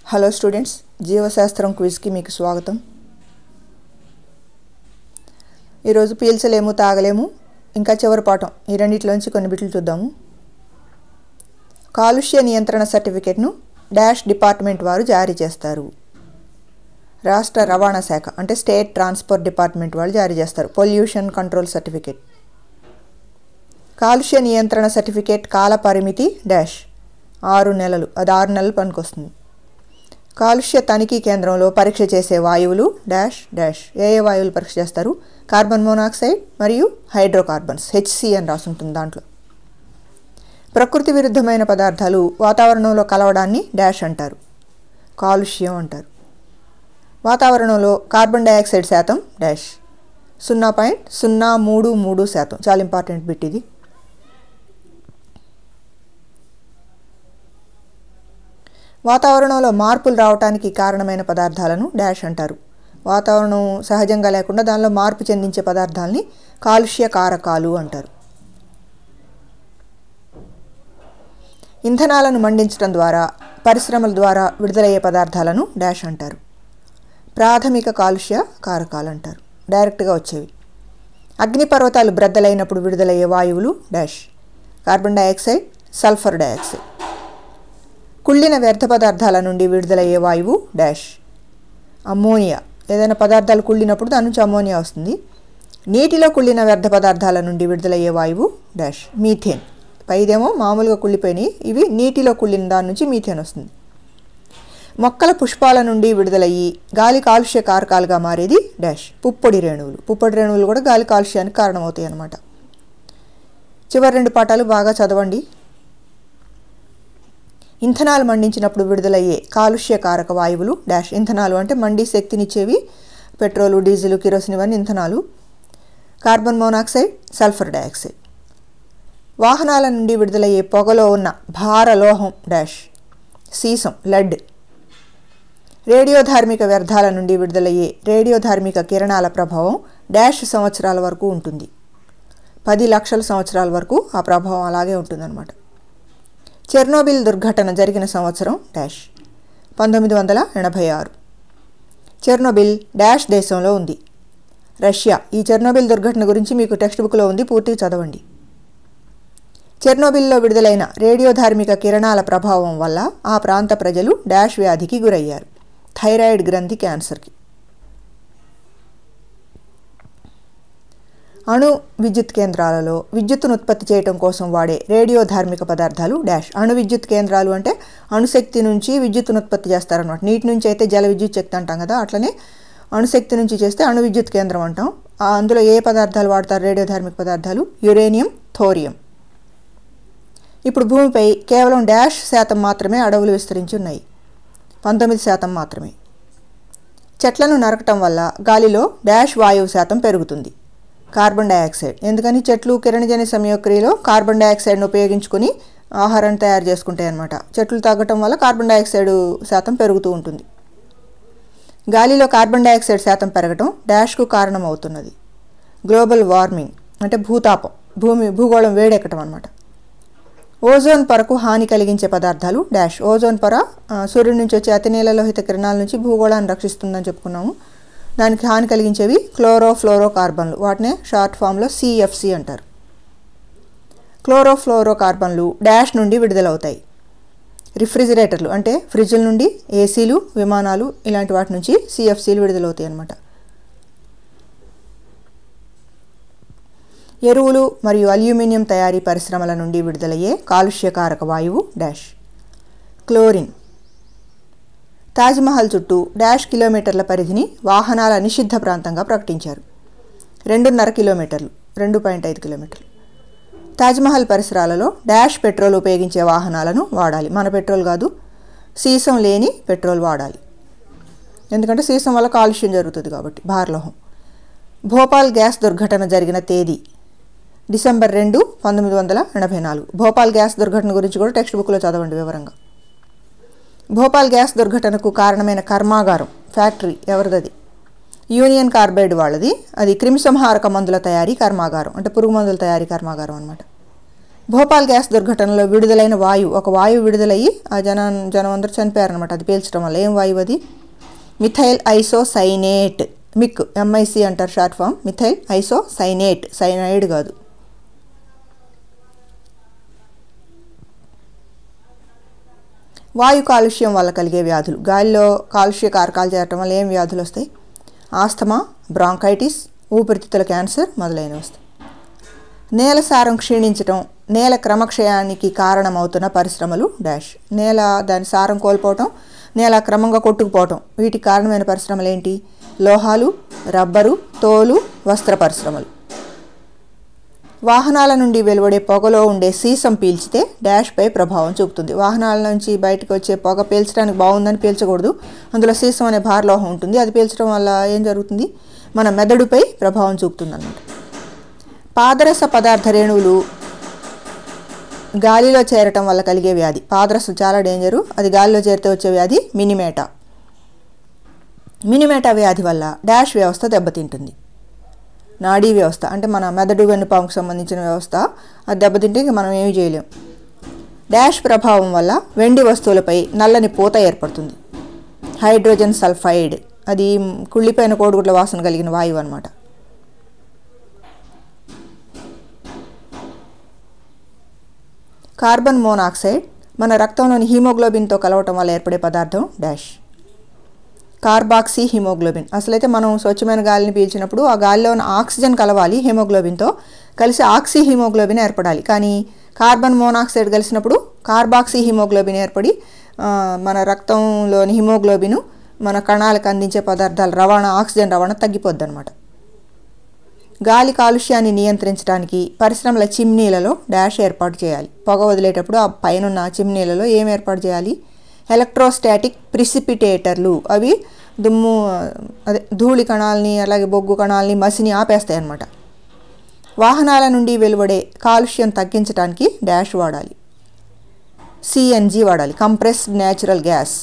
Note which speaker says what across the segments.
Speaker 1: hello students జీవశాస్త్రం క్విజ్కి మీకు స్వాగతం ఈరోజు పీల్చలేము తాగలేము ఇంకా చివరి పాఠం ఈ రెండిట్లోంచి కొన్ని బిట్లు చూద్దాము కాలుష్య నియంత్రణ సర్టిఫికేట్ను డాష్ డిపార్ట్మెంట్ వారు జారీ చేస్తారు రాష్ట్ర రవాణా శాఖ అంటే స్టేట్ ట్రాన్స్పోర్ట్ డిపార్ట్మెంట్ వాళ్ళు జారీ చేస్తారు పొల్యూషన్ కంట్రోల్ సర్టిఫికేట్ కాలుష్య నియంత్రణ సర్టిఫికేట్ కాల పరిమితి డాష్ ఆరు నెలలు అది ఆరు నెలలు పనికొస్తుంది కాలుష్య తనిఖీ కేంద్రంలో పరీక్ష చేసే వాయువులు డాష్ డాష్ ఏ ఏ వాయువులు పరీక్ష చేస్తారు కార్బన్ మోనాక్సైడ్ మరియు హైడ్రోకార్బన్స్ హెచ్సి అని రాసుంటుంది దాంట్లో ప్రకృతి విరుద్ధమైన పదార్థాలు వాతావరణంలో కలవడాన్ని డాష్ అంటారు కాలుష్యం అంటారు వాతావరణంలో కార్బన్ డయాక్సైడ్ శాతం డాష్ సున్నా పాయింట్ సున్నా మూడు మూడు శాతం చాలా ఇంపార్టెంట్ బిట్ ఇది వాతావరణంలో మార్పులు రావడానికి కారణమైన పదార్థాలను డాష్ అంటారు వాతావరణం సహజంగా లేకుండా దానిలో మార్పు చెందించే పదార్థాలని కాలుష్య కారకాలు అంటారు ఇంధనాలను మండించడం ద్వారా పరిశ్రమల ద్వారా విడుదలయ్యే పదార్థాలను డాష్ అంటారు ప్రాథమిక కాలుష్య కారకాలు అంటారు డైరెక్ట్గా వచ్చేవి అగ్నిపర్వతాలు బ్రద్దలైనప్పుడు విడుదలయ్యే వాయువులు dash carbon dioxide sulphur dioxide కుళ్ళిన వ్యర్థ పదార్థాల నుండి విడుదలయ్యే వాయువు డాష్ అమ్మోనియా ఏదైనా పదార్థాలు కుళ్ళినప్పుడు దాని నుంచి అమ్మోనియా వస్తుంది నీటిలో కుళ్ళిన వ్యర్థ పదార్థాల నుండి విడుదలయ్యే వాయువు డాష్ మీథేన్ పైదేమో మామూలుగా కుళ్ళిపోయినాయి ఇవి నీటిలో కుళ్ళిన దాని నుంచి మీథేన్ వస్తుంది మొక్కల పుష్పాల నుండి విడుదలయ్యి గాలి కాలుష్య కారకాలుగా మారేది డాష్ పుప్పొడి రేణువులు పుప్పొడి రేణువులు కూడా గాలి కాలుష్యానికి కారణమవుతాయి అన్నమాట చివరి రెండు పాఠాలు బాగా చదవండి ఇంధనాలు మండించినప్పుడు విడుదలయ్యే కాలుష్య కారక వాయువులు డాష్ ఇంధనాలు అంటే మండి శక్తినిచ్చేవి పెట్రోలు డీజిల్ కిరోసిన్ ఇవన్నీ ఇంధనాలు కార్బన్ మోనాక్సైడ్ సల్ఫర్ డయాక్సైడ్ వాహనాల నుండి విడుదలయ్యే పొగలో ఉన్న భారలోహం డాష్ సీసం లెడ్ రేడియోధార్మిక వ్యర్థాల నుండి విడుదలయ్యే రేడియోధార్మిక కిరణాల ప్రభావం డాష్ సంవత్సరాల వరకు ఉంటుంది పది లక్షల సంవత్సరాల వరకు ఆ ప్రభావం అలాగే ఉంటుందన్నమాట చెర్నోబిల్ దుర్ఘటన జరిగిన సంవత్సరం డాష్ పంతొమ్మిది వందల ఎనభై ఆరు చెర్నోబిల్ డాష్ దేశంలో ఉంది రష్యా ఈ చెర్నోబిల్ దుర్ఘటన గురించి మీకు టెక్స్ట్ బుక్లో ఉంది పూర్తిగా చదవండి చెర్నోబిల్లో విడుదలైన రేడియోధార్మిక కిరణాల ప్రభావం వల్ల ఆ ప్రాంత ప్రజలు డాష్ వ్యాధికి గురయ్యారు థైరాయిడ్ గ్రంథి క్యాన్సర్కి అణు విద్యుత్ కేంద్రాలలో విద్యుత్తును ఉత్పత్తి చేయడం కోసం వాడే రేడియోధార్మిక పదార్థాలు డాష్ అణు విద్యుత్ కేంద్రాలు అంటే అణుశక్తి నుంచి విద్యుత్తును ఉత్పత్తి చేస్తారన్నమాట నీటి నుంచి అయితే జల విద్యుత్ శక్తి అంటాం కదా అట్లనే అణుశక్తి నుంచి చేస్తే అణు విద్యుత్ కేంద్రం అంటాం అందులో ఏ పదార్థాలు వాడతారు రేడియోధార్మిక పదార్థాలు యురేనియం థోరియం ఇప్పుడు భూమిపై కేవలం డాష్ శాతం మాత్రమే అడవులు విస్తరించి ఉన్నాయి పంతొమ్మిది శాతం మాత్రమే చెట్లను నరకటం వల్ల గాలిలో డాష్ వాయువు శాతం పెరుగుతుంది కార్బన్ డయాక్సైడ్ ఎందుకని చెట్లు కిరణజన్య సంయోక్రియలో కార్బన్ డయాక్సైడ్ను ఉపయోగించుకొని ఆహారాన్ని తయారు చేసుకుంటాయి అన్నమాట చెట్లు తగ్గటం వల్ల కార్బన్ డయాక్సైడ్ శాతం పెరుగుతూ ఉంటుంది గాలిలో కార్బన్ డయాక్సైడ్ శాతం పెరగటం డాష్కు కారణమవుతున్నది గ్లోబల్ వార్మింగ్ అంటే భూతాపం భూమి భూగోళం వేడెక్కటం అనమాట ఓజోన్ పొరకు హాని కలిగించే పదార్థాలు డాష్ ఓజోన్ పొర సూర్యుడి నుంచి వచ్చే అతి నీలలోహిత కిరణాల నుంచి భూగోళాన్ని రక్షిస్తుందని చెప్పుకున్నాము దానికి హాని కలిగించేవి క్లోరోఫ్లోరో కార్బన్లు వాటినే షార్ట్ ఫామ్లో సిఎఫ్సి అంటారు క్లోరోఫ్లోరో కార్బన్లు డాష్ నుండి విడుదలవుతాయి రిఫ్రిజిరేటర్లు అంటే ఫ్రిడ్జ్ల నుండి ఏసీలు విమానాలు ఇలాంటి వాటి నుంచి సిఎఫ్సీలు విడుదలవుతాయి అన్నమాట ఎరువులు మరియు అల్యూమినియం తయారీ పరిశ్రమల నుండి విడుదలయ్యే కాలుష్యకారక వాయువు డాష్ క్లోరిన్ తాజ్మహల్ చుట్టూ డాష్ కిలోమీటర్ల పరిధిని వాహనాల నిషిద్ధ ప్రాంతంగా ప్రకటించారు రెండున్నర కిలోమీటర్లు రెండు పాయింట్ ఐదు కిలోమీటర్లు తాజ్మహల్ పరిసరాలలో డాష్ పెట్రోల్ ఉపయోగించే వాహనాలను వాడాలి మన పెట్రోల్ కాదు సీసం లేని పెట్రోల్ వాడాలి ఎందుకంటే సీసం వల్ల కాలుష్యం జరుగుతుంది కాబట్టి భారలోహం భోపాల్ గ్యాస్ దుర్ఘటన జరిగిన తేదీ డిసెంబర్ రెండు పంతొమ్మిది వందల ఎనభై నాలుగు భోపాల్ గ్యాస్ దుర్ఘటన గురించి కూడా టెక్స్ట్ బుక్లో చదవండి వివరంగా భోపాల్ గ్యాస్ దుర్ఘటనకు కారణమైన కర్మాగారం ఫ్యాక్టరీ ఎవరిదది యూనియన్ కార్బైడ్ వాళ్ళది అది క్రిమిసంహారక మందుల తయారీ కర్మాగారం అంటే పురుగు మందుల తయారీ కర్మాగారం అనమాట భోపాల్ గ్యాస్ దుర్ఘటనలో విడుదలైన వాయువు ఒక వాయువు విడుదలయ్యి ఆ జన జనం అందరూ చనిపోయారనమాట అది పీల్చడం వల్ల ఏం వాయువు అది మిథైల్ ఐసోసైనేట్ మిక్ ఎంఐసి అంటారు short form methyl isocyanate cyanide కాదు వాయు కాలుష్యం వల్ల కలిగే వ్యాధులు గాలిలో కాలుష్య కారకాలు చేరటం వల్ల ఏం వ్యాధులు వస్తాయి ఆస్తమా బ్రాంకైటిస్ ఊపిరితిత్తుల క్యాన్సర్ మొదలైనవి వస్తాయి నేల సారం క్షీణించటం నేల క్రమక్షయానికి కారణమవుతున్న పరిశ్రమలు డాష్ నేల దాని సారం కోల్పోవటం నేల క్రమంగా కొట్టుకుపోవటం వీటికి కారణమైన పరిశ్రమలు ఏంటి లోహాలు రబ్బరు తోలు వస్త్ర పరిశ్రమలు వాహనాల నుండి వెలువడే పొగలో ఉండే సీసం పీల్చితే డాష్పై ప్రభావం చూపుతుంది వాహనాల నుంచి బయటకు వచ్చే పొగ పీల్చడానికి బాగుందని పీల్చకూడదు అందులో సీసం అనే భారలోహం ఉంటుంది అది పీల్చడం వల్ల ఏం జరుగుతుంది మన మెదడుపై ప్రభావం చూపుతుంది అన్నమాట పాదరస పదార్థ రేణువులు గాలిలో చేరటం వల్ల కలిగే వ్యాధి పాదరసం చాలా డేంజరు అది గాలిలో చేరితే వచ్చే వ్యాధి మినిమేటా మినిమేటా వ్యాధి వల్ల డాష్ వ్యవస్థ దెబ్బతింటుంది నాడీ వ్యవస్థ అంటే మన మెదడు వెన్నుపాముకు సంబంధించిన వ్యవస్థ అది దెబ్బతింటే ఇంక మనం ఏమి చేయలేం డాష్ ప్రభావం వల్ల వెండి వస్తువులపై నల్లని పూత ఏర్పడుతుంది హైడ్రోజన్ సల్ఫైడ్ అది కుళ్ళిపోయిన కోడిగుడ్ల వాసన కలిగిన వాయువు అనమాట కార్బన్ మోనాక్సైడ్ మన రక్తంలోని హీమోగ్లోబిన్తో కలవటం వల్ల ఏర్పడే పదార్థం డాష్ కార్బాక్సీ హిమోగ్లోబిన్ అసలైతే మనం స్వచ్ఛమైన గాలిని పీల్చినప్పుడు ఆ గాలిలో ఉన్న ఆక్సిజన్ కలవాలి హిమోగ్లోబిన్తో కలిసి ఆక్సీ హిమోగ్లోబిన్ ఏర్పడాలి కానీ కార్బన్ మోనాక్సైడ్ కలిసినప్పుడు కార్బాక్సీ హిమోగ్లోబిన్ ఏర్పడి మన రక్తంలోని హిమోగ్లోబిన్ మన కణాలకు అందించే పదార్థాల రవాణా ఆక్సిజన్ రవాణా తగ్గిపోద్ది అనమాట గాలి కాలుష్యాన్ని నియంత్రించడానికి పరిశ్రమల చిమ్నీలలో డాష్ ఏర్పాటు చేయాలి పొగ వదిలేటప్పుడు ఆ పైన చిమ్నీలలో ఏం ఏర్పాటు చేయాలి ఎలక్ట్రోస్టాటిక్ ప్రిసిపిటేటర్లు అవి దుమ్ము అదే ధూళి కణాలని అలాగే బొగ్గు కణాలని మసిని ఆపేస్తాయి అన్నమాట వాహనాల నుండి వెలువడే కాలుష్యం తగ్గించడానికి డాష్ వాడాలి సిఎన్జి వాడాలి కంప్రెస్డ్ న్యాచురల్ గ్యాస్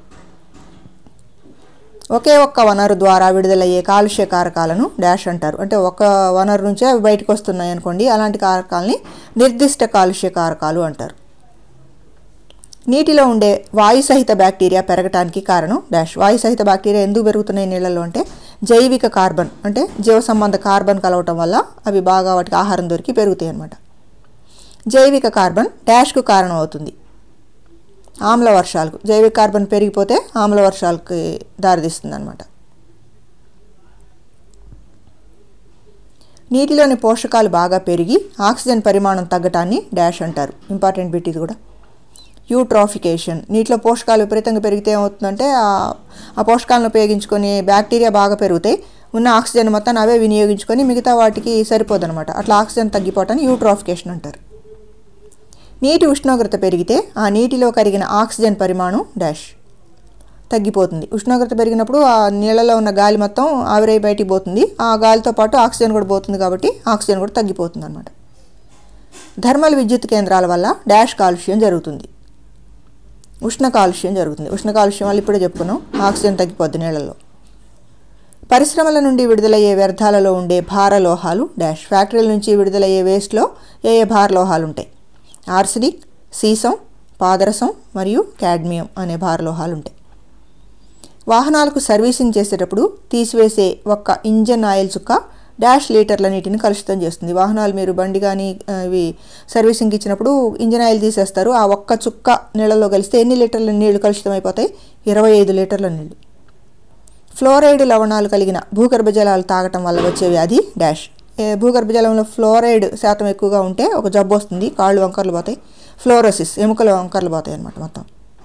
Speaker 1: ఒకే ఒక్క వనరు ద్వారా విడుదలయ్యే కాలుష్య కారకాలను డాష్ అంటారు అంటే ఒక వనరు నుంచే అవి బయటకు వస్తున్నాయి అనుకోండి అలాంటి కారకాలని నిర్దిష్ట కాలుష్య కారకాలు అంటారు నీటిలో ఉండే వాయు సహిత బ్యాక్టీరియా పెరగటానికి కారణం డాష్ వాయు సహిత బ్యాక్టీరియా ఎందుకు పెరుగుతున్నాయి నీళ్ళలో అంటే జైవిక కార్బన్ అంటే జీవ సంబంధ కార్బన్ కలవటం వల్ల అవి బాగా వాటికి ఆహారం దొరికి పెరుగుతాయి అన్నమాట జైవిక కార్బన్ డాష్కు కారణం అవుతుంది ఆమ్ల వర్షాలకు జైవిక కార్బన్ పెరిగిపోతే ఆమ్ల వర్షాలకి దారితీస్తుంది అనమాట నీటిలోని పోషకాలు బాగా పెరిగి ఆక్సిజన్ పరిమాణం తగ్గటాన్ని డాష్ అంటారు ఇంపార్టెంట్ బిట్ ఇది కూడా యూట్రాఫికేషన్ నీటిలో పోషకాలు విపరీతంగా పెరిగితే ఏమవుతుందంటే ఆ పోషకాలను ఉపయోగించుకొని బ్యాక్టీరియా బాగా పెరుగుతాయి ఉన్న ఆక్సిజన్ మొత్తాన్ని అవే వినియోగించుకొని మిగతా వాటికి సరిపోదన్నమాట అట్లా ఆక్సిజన్ తగ్గిపోవటాన్ని యూట్రాఫికేషన్ అంటారు నీటి ఉష్ణోగ్రత పెరిగితే ఆ నీటిలో కరిగిన ఆక్సిజన్ పరిమాణం డాష్ తగ్గిపోతుంది ఉష్ణోగ్రత పెరిగినప్పుడు ఆ నీళ్ళలో ఉన్న గాలి మొత్తం ఆవిరై బయటికి పోతుంది ఆ గాలితో పాటు ఆక్సిజన్ కూడా పోతుంది కాబట్టి ఆక్సిజన్ కూడా తగ్గిపోతుంది అనమాట థర్మల్ విద్యుత్ కేంద్రాల వల్ల డాష్ కాలుష్యం జరుగుతుంది ఉష్ణ కాలుష్యం జరుగుతుంది ఉష్ణ కాలుష్యం వల్ల ఇప్పుడే చెప్పుకున్నాం ఆక్సిజన్ తగ్గిపోద్ది నీళ్ళలో పరిశ్రమల నుండి విడుదలయ్యే వ్యర్థాలలో ఉండే భారలోహాలు డాష్ ఫ్యాక్టరీల నుంచి విడుదలయ్యే వేస్ట్లో ఏ ఏ భారలోహాలు ఉంటాయి ఆర్సినిక్ సీసం పాదరసం మరియు క్యాడ్మియం అనే భారలోహాలు ఉంటాయి వాహనాలకు సర్వీసింగ్ చేసేటప్పుడు తీసివేసే ఒక్క ఇంజన్ ఆయిల్ చుక్క డాష్ లీటర్ల నీటిని కలుషితం చేస్తుంది వాహనాలు మీరు బండి కానీ ఇవి సర్వీసింగ్ ఇచ్చినప్పుడు ఇంజన్ ఆయిల్ తీసేస్తారు ఆ ఒక్క చుక్క నీళ్ళలో కలిస్తే ఎన్ని లీటర్ల నీళ్లు కలుషితం అయిపోతాయి ఇరవై ఐదు లీటర్ల నీళ్లు ఫ్లోరైడ్ లవణాలు కలిగిన భూగర్భ జలాలు తాగటం వల్ల వచ్చే వ్యాధి డాష్ భూగర్భ జలంలో ఫ్లోరైడ్ శాతం ఎక్కువగా ఉంటే ఒక జబ్బు వస్తుంది కాళ్ళు వంకర్లు పోతాయి ఫ్లోరోసిస్ ఎముకలు వంకర్లు పోతాయి అన్నమాట మొత్తం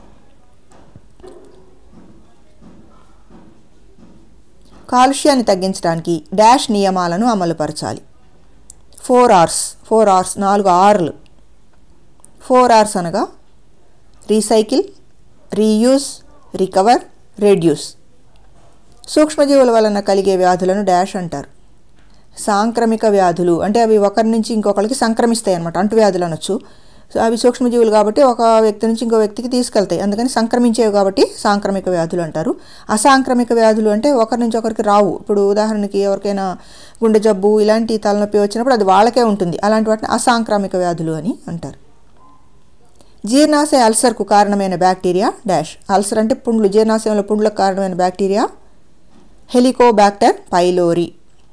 Speaker 1: కాలుష్యాన్ని తగ్గించడానికి డాష్ నియమాలను అమలుపరచాలి ఫోర్ అవర్స్ ఫోర్ అవర్స్ నాలుగు ఆర్లు ఫోర్ అవర్స్ అనగా రీసైకిల్ రీయూస్ రికవర్ రెడ్యూస్ సూక్ష్మజీవుల వలన కలిగే వ్యాధులను డాష్ అంటారు సాంక్రమిక వ్యాధులు అంటే అవి ఒకరి నుంచి ఇంకొకరికి సంక్రమిస్తాయి అనమాట అంటువ్యాధులు అనొచ్చు సో అవి సూక్ష్మజీవులు కాబట్టి ఒక వ్యక్తి నుంచి ఇంకో వ్యక్తికి తీసుకెళ్తాయి అందుకని సంక్రమించేవి కాబట్టి సాంక్రమిక వ్యాధులు అంటారు అసాంక్రమిక వ్యాధులు అంటే ఒకరి నుంచి ఒకరికి రావు ఇప్పుడు ఉదాహరణకి ఎవరికైనా గుండె జబ్బు ఇలాంటి తలనొప్పి వచ్చినప్పుడు అది వాళ్ళకే ఉంటుంది అలాంటి వాటిని అసాంక్రమిక వ్యాధులు అని అంటారు జీర్ణాశయ అల్సర్కు కారణమైన బ్యాక్టీరియా డాష్ అల్సర్ అంటే పుండ్లు జీర్ణాశయంలో పుండ్లకు కారణమైన బ్యాక్టీరియా హెలికోబాక్టర్ పైలోరి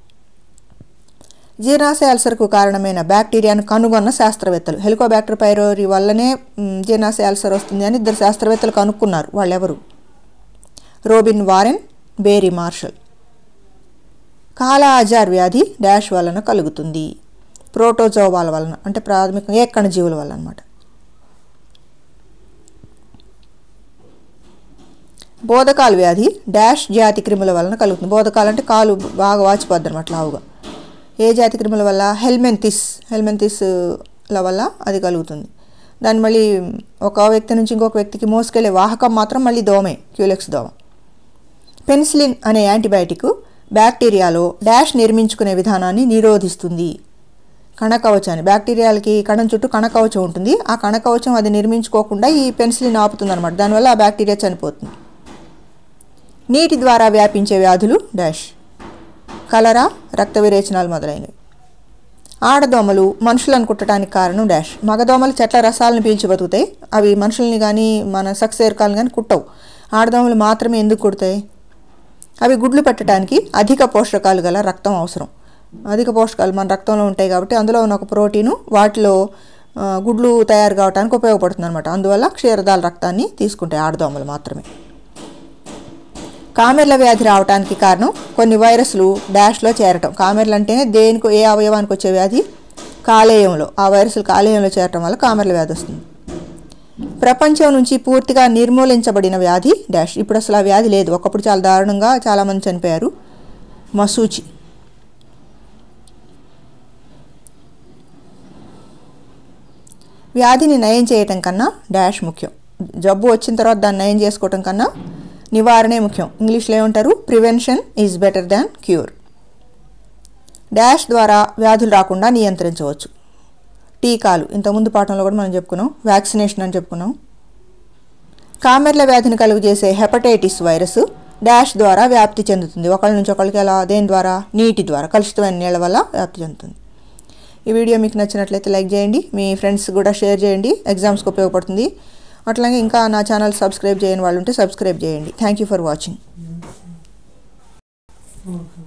Speaker 1: జీర్ణాశయ అల్సర్కు కారణమైన బ్యాక్టీరియాను కనుగొన్న శాస్త్రవేత్తలు హెలికోబాక్టర్ పైరోరి వల్లనే మ్, జీర్ణాశయ అల్సర్ వస్తుంది అని ఇద్దరు శాస్త్రవేత్తలు కనుక్కున్నారు వాళ్ళెవరు రోబిన్ వారెన్ బేరీ మార్షల్ కాలా అజార్ వ్యాధి డాష్ వలన కలుగుతుంది ప్రోటోజోవాల వలన అంటే ప్రాథమికంగా ఏ కణజీవుల వల్ల అనమాట బోధకాల వ్యాధి డాష్ జాతి క్రిముల వలన కలుగుతుంది బోధకాలు అంటే కాలు బాగా వాచిపోద్ది అనమాట లావుగా ఏ జాతి క్రిముల వల్ల హెల్మెంతిస్ హెల్మెంతిస్ ల వల్ల అది కలుగుతుంది దాన్ని మళ్ళీ ఒక వ్యక్తి నుంచి ఇంకొక వ్యక్తికి మోసుకెళ్లే వాహకం మాత్రం మళ్ళీ దోమే క్యూలెక్స్ దోమ పెన్సిలిన్ అనే యాంటీబయాటిక్ బ్యాక్టీరియాలో డాష్ నిర్మించుకునే విధానాన్ని నిరోధిస్తుంది కణకవచాన్ని బ్యాక్టీరియాలకి కణం చుట్టూ కణకవచం ఉంటుంది ఆ కణకవచం అది నిర్మించుకోకుండా ఈ పెన్సిలిన్ ఆపుతుంది అనమాట దానివల్ల ఆ బ్యాక్టీరియా చనిపోతుంది నీటి ద్వారా వ్యాపించే వ్యాధులు డాష్ కలరా రక్త విరేచనాలు మొదలైనవి ఆడదోమలు మనుషులను కుట్టడానికి కారణం డాష్ మగదోమలు చెట్ల రసాలను పీల్చి బతుకుతాయి అవి మనుషుల్ని కానీ మన సక్స్ ఎరకాలను కానీ కుట్టవు ఆడదోమలు మాత్రమే ఎందుకు కుడతాయి అవి గుడ్లు పెట్టడానికి అధిక పోషకాలు గల రక్తం అవసరం అధిక పోషకాలు మన రక్తంలో ఉంటాయి కాబట్టి అందులో ఉన్న ఒక ప్రోటీను వాటిలో ఆ, గుడ్లు తయారు కావడానికి ఉపయోగపడుతుంది అనమాట అందువల్ల క్షీరదాల రక్తాన్ని తీసుకుంటాయి ఆడదోమలు మాత్రమే కామెర్ల వ్యాధి రావడానికి కారణం కొన్ని వైరస్లు డాష్లో చేరటం కామెర్లు అంటేనే దేనికి ఏ అవయవానికి వచ్చే వ్యాధి కాలేయంలో ఆ వైరస్లు కాలేయంలో చేరటం వల్ల కామెర్ల వ్యాధి వస్తుంది ప్రపంచం నుంచి పూర్తిగా నిర్మూలించబడిన వ్యాధి డాష్ ఇప్పుడు అసలు ఆ వ్యాధి లేదు ఒకప్పుడు చాలా దారుణంగా చాలామంది చనిపోయారు మసూచి వ్యాధిని నయం చేయటం కన్నా డాష్ ముఖ్యం జబ్బు వచ్చిన తర్వాత దాన్ని నయం చేసుకోవటం కన్నా నివారణే ముఖ్యం ఇంగ్లీష్లో ఏమంటారు prevention is better than cure dash ద్వారా వ్యాధులు రాకుండా నియంత్రించవచ్చు టీకాలు ఇంతకుముందు పాఠంలో కూడా మనం చెప్పుకున్నాం వ్యాక్సినేషన్ అని చెప్పుకున్నాం కామెర్ల వ్యాధిని కలుగు చేసే హెపటైటిస్ వైరస్ డాష్ ద్వారా వ్యాప్తి చెందుతుంది ఒకళ్ళ నుంచి ఒకళ్ళకి ఎలా దేని ద్వారా నీటి ద్వారా కలుషితమైన నీళ్ళ వల్ల వ్యాప్తి చెందుతుంది ఈ వీడియో మీకు నచ్చినట్లయితే లైక్ చేయండి మీ ఫ్రెండ్స్ కూడా షేర్ చేయండి ఎగ్జామ్స్కి ఉపయోగపడుతుంది అట్లాగే ఇంకా నా ఛానల్ సబ్స్క్రైబ్ చేయని వాళ్ళు ఉంటే సబ్స్క్రైబ్ చేయండి థ్యాంక్ యూ ఫర్ వాచింగ్